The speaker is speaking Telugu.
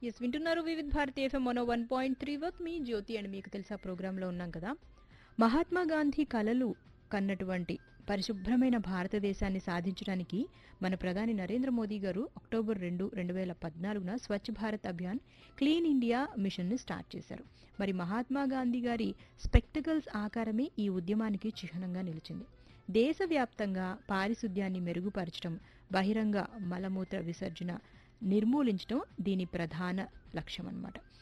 ఎస్ వింటున్నారు వివిధ భారతి ఎఫ్ఎం మనో వన్ పాయింట్ త్రీ వర్క్ మీ జ్యోతి అని మీకు తెలుసా ప్రోగ్రాంలో ఉన్నాం కదా మహాత్మా గాంధీ కలలు కన్నటువంటి పరిశుభ్రమైన భారతదేశాన్ని సాధించడానికి మన ప్రధాని నరేంద్ర మోదీ గారు అక్టోబర్ రెండు రెండు వేల పద్నాలుగున స్వచ్ఛ భారత్ అభియాన్ క్లీన్ ఇండియా మిషన్ను స్టార్ట్ చేశారు మరి మహాత్మా గాంధీ గారి స్పెక్టకల్స్ ఆకారమే ఈ ఉద్యమానికి చిహ్నంగా నిలిచింది దేశవ్యాప్తంగా పారిశుద్ధ్యాన్ని మెరుగుపరచడం బహిరంగ మలమూత్ర విసర్జన నిర్మూలించడం దీని ప్రధాన లక్ష్యం అన్నమాట